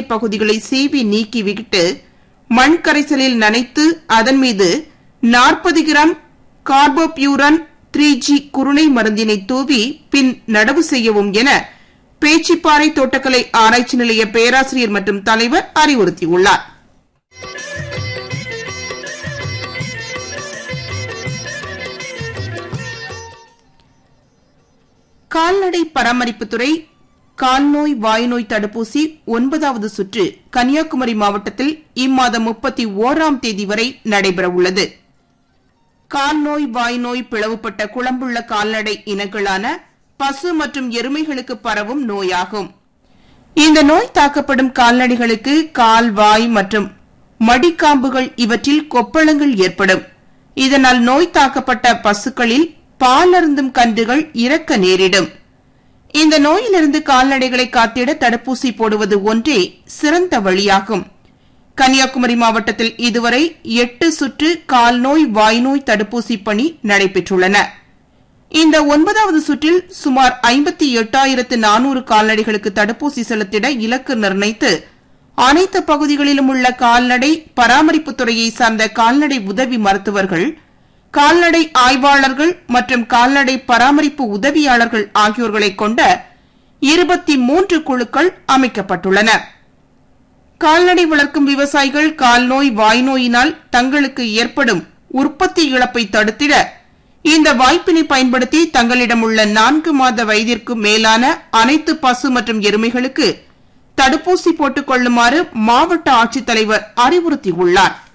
பகுதிகளை சீவி நீக்கிவிட்டு மண் கரைசலில் நனைத்து அதன் மீது நாற்பது கிராம் கார்போபியூரான் த்ரீ ஜி குருணை மருந்தினை தூவி பின் நடவு செய்யவும் என பேச்சிப்பாறை தோட்டக்கலை ஆராய்ச்சி நிலைய பேராசிரியர் மற்றும் தலைவர் அறிவுறுத்தியுள்ளார் கால்நடை பராமரிப்புத்துறை கால்நோய் வாய்நோய் தடுப்பூசி ஒன்பதாவது சுற்று கன்னியாகுமரி மாவட்டத்தில் இம்மாதம் முப்பத்தி ஓராம் தேதி வரை நடைபெறவுள்ளது கால்நோய் வாய்நோய் பிளவுபட்ட குளம்புள்ள கால்நடை இனங்களான பசு மற்றும் எருமைகளுக்கு பரவும் நோயாகும் இந்த நோய் தாக்கப்படும் கால்நடைகளுக்கு கால் வாய் மற்றும் மடிக்காம்புகள் இவற்றில் கொப்பளங்கள் ஏற்படும் இதனால் நோய் தாக்கப்பட்ட பசுக்களில் பால் அருந்தும் கன்றுகள் இறக்க நேரிடும் இந்த நோயிலிருந்து கால்நடைகளை காத்திட தடுப்பூசி போடுவது ஒன்றே சிறந்த வழியாகும் கன்னியாகுமரி மாவட்டத்தில் இதுவரை எட்டு சுற்று கால்நோய் வாய்நோய் தடுப்பூசி பணி நடைபெற்றுள்ளன இந்த ஒன்பதாவது சுற்றில் சுமார் ஐம்பத்தி எட்டாயிரத்து நானூறு கால்நடைகளுக்கு தடுப்பூசி செலுத்திட இலக்கு நிர்ணயித்து அனைத்து பகுதிகளிலும் உள்ள கால்நடை பராமரிப்புத் துறையை சார்ந்த கால்நடை உதவி மருத்துவர்கள் கால்நடை ஆய்வாளர்கள் மற்றும் கால்நடை பராமரிப்பு உதவியாளர்கள் ஆகியோர்களை கொண்ட இருபத்தி மூன்று குழுக்கள் அமைக்கப்பட்டுள்ளன கால்நடை வளர்க்கும் விவசாயிகள் கால்நோய் வாய்நோயினால் தங்களுக்கு ஏற்படும் உற்பத்தி இழப்பை தடுத்திட இந்த வாய்ப்பினை பயன்படுத்தி தங்களிடம் உள்ள நான்கு மாத வயதிற்கு மேலான அனைத்து பசு மற்றும் எருமைகளுக்கு தடுப்பூசி போட்டுக் கொள்ளுமாறு மாவட்ட ஆட்சித்தலைவர் அறிவுறுத்தியுள்ளார்